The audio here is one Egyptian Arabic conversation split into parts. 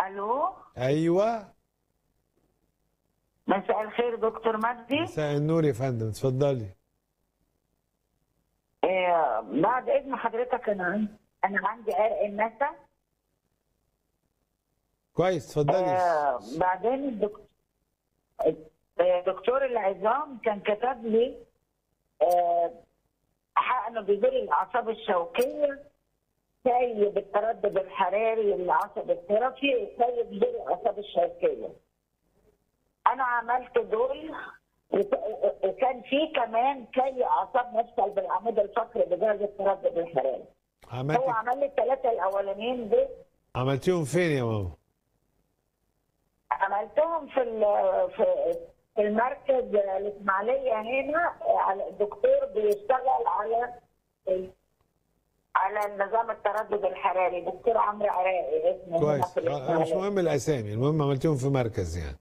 الو ايوه مساء الخير دكتور مجدي مساء النور يا فندم اتفضلي آه بعد اذن حضرتك انا عندي انا عندي عرق النسا كويس اتفضلي آه بعدين الدكتور دكتور العظام كان كتب لي آه حقن بيدير الاعصاب الشوكيه سيب التردد الحراري للعصب الطرفي وسيب بيدير الاعصاب الشوكيه انا عملت دول وك- وكان في كمان كي اعصاب مفصل بالعمود الفقري بجهاز التردد الحراري هو عملت عمل لي الثلاثه الاولانيين دول عملتيهم فين يا ماما عملتهم في ال- في في المركز الاسماعيليه هنا على الدكتور بيشتغل على على نظام التردد الحراري دكتور عمرو عراقي اسمه هنا كويس في آه، مش الإسماعيلية. مهم الاسامي المهم عملتيهم في مركز يعني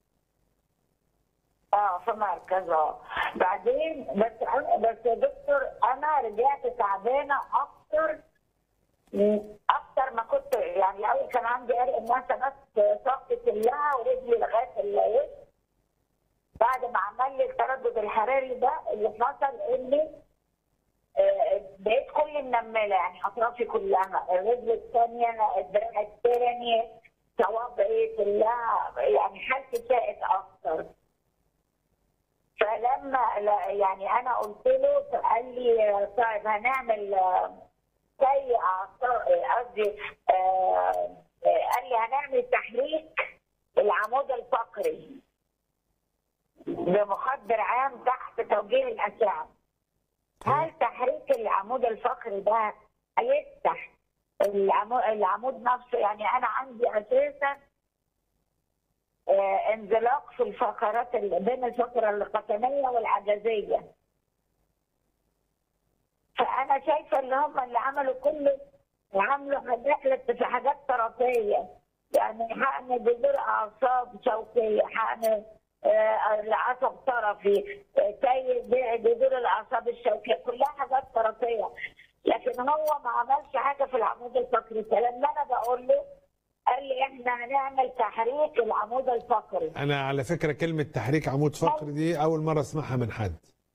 اه في مركز اه بعدين بس انا بس يا دكتور انا رجعت تعبانه اكتر اكتر ما كنت يعني الاول كان عندي عرق الناس بس صفت كلها ورجلي لغايه الوسط بعد ما عمل لي التردد الحراري ده اللي حصل اني آه، بقيت كل النماله يعني اطرافي كلها الرجل الثانيه الدراع الثاني صوابعي كلها يعني حالتي ساءت اكتر فلما لا- يعني انا قلت له فقال لي طيب هنعمل آه، زي أعصاب- قصدي آه، آه، قال لي هنعمل تحريك العمود الفقري بمخدر عام تحت توجيه الاشعه هل تحريك العمود الفقري ده هيفتح العمود, العمود نفسه يعني انا عندي اساسا آه، انزلاق في الفقرات اللي بين الفقره القطنيه والعجزيه فانا شايفه ان هم اللي عملوا كل عملوا حاجات في حاجات طرفيه يعني حقن جذور اعصاب شوكيه حقن آه، العصب طرفي آه، كي جذور الاعصاب الشوكيه كلها حاجات طرفيه لكن هو ما عملش حاجه في العمود الفقري فلما انا بقول له قال لي احنا هنعمل تحريك العمود الفقري انا على فكره كلمه تحريك عمود فقري دي اول مره اسمعها من حد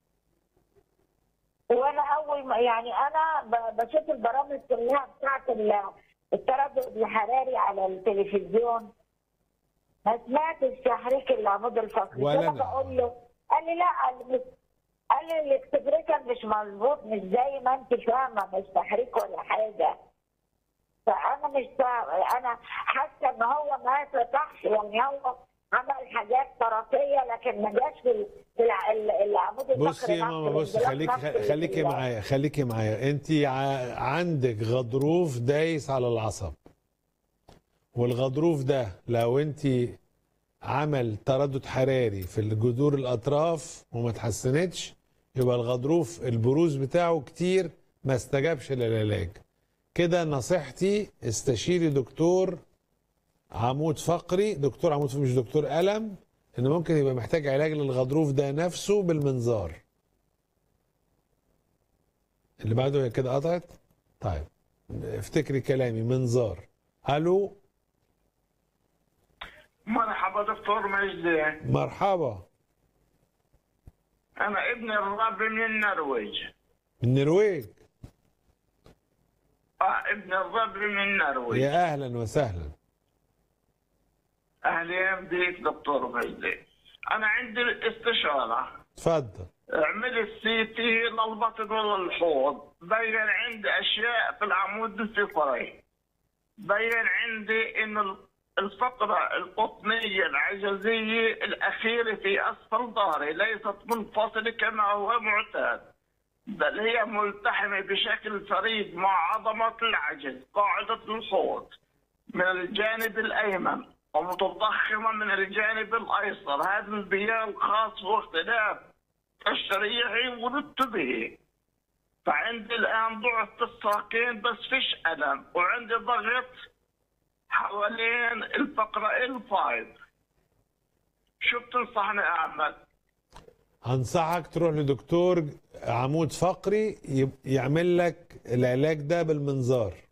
وانا اول ما يعني انا ب- بشوف البرامج كلها بتاعت ال- التردد الحراري على التلفزيون ما سمعتش تحريك العمود الفقري ولا فانا أنا. بقول له قال لي لا قال لي مش- قال لي الاكسبريشن مش مظبوط مش زي ما انت فاهمه مش تحريك ولا حاجه فانا مش فاهمه انا حاسه ان هو ما فتحش يعني هو عمل حاجات طرفيه لكن ما جاش في في الع- ال- العمود الفقري بصي يا ماما نفسه، بصي الانزلاق خليكي نفسه خليكي اللي- معايا خليكي معايا انت ع- عندك غضروف دايس على العصب والغضروف ده لو انت عمل تردد حراري في الجذور الاطراف وما تحسنتش يبقى الغضروف البروز بتاعه كتير ما استجابش للعلاج كده نصيحتي استشيري دكتور عمود فقري دكتور عمود فقري مش دكتور ألم ان ممكن يبقى محتاج علاج للغضروف ده نفسه بالمنظار اللي بعده هي كده قطعت طيب افتكري كلامي منظار الو مرحبا دكتور مجدي مرحبا انا ابن الرب من النرويج من النرويج اه ابن الرب من النرويج يا اهلا وسهلا اهلا بك دكتور مجدي انا عندي استشاره اتفضل اعمل السي تي للبطن والحوض بين عندي اشياء في العمود الفقري بين عندي ان الفقرة القطنية العجزية الأخيرة في أسفل ظهري ليست منفصلة كما هو معتاد بل هي ملتحمة بشكل فريد مع عظمة العجز قاعدة الحوض من الجانب الأيمن ومتضخمة من الجانب الأيسر هذا البيان خاص واختلاف تشريحي ورتبه فعندي الآن ضعف في الساقين بس فيش ألم وعندي ضغط حوالين الفقرة الفايف شو بتنصحني أعمل؟ انصحك تروح لدكتور عمود فقري يب- يعمل لك العلاج ده بالمنظار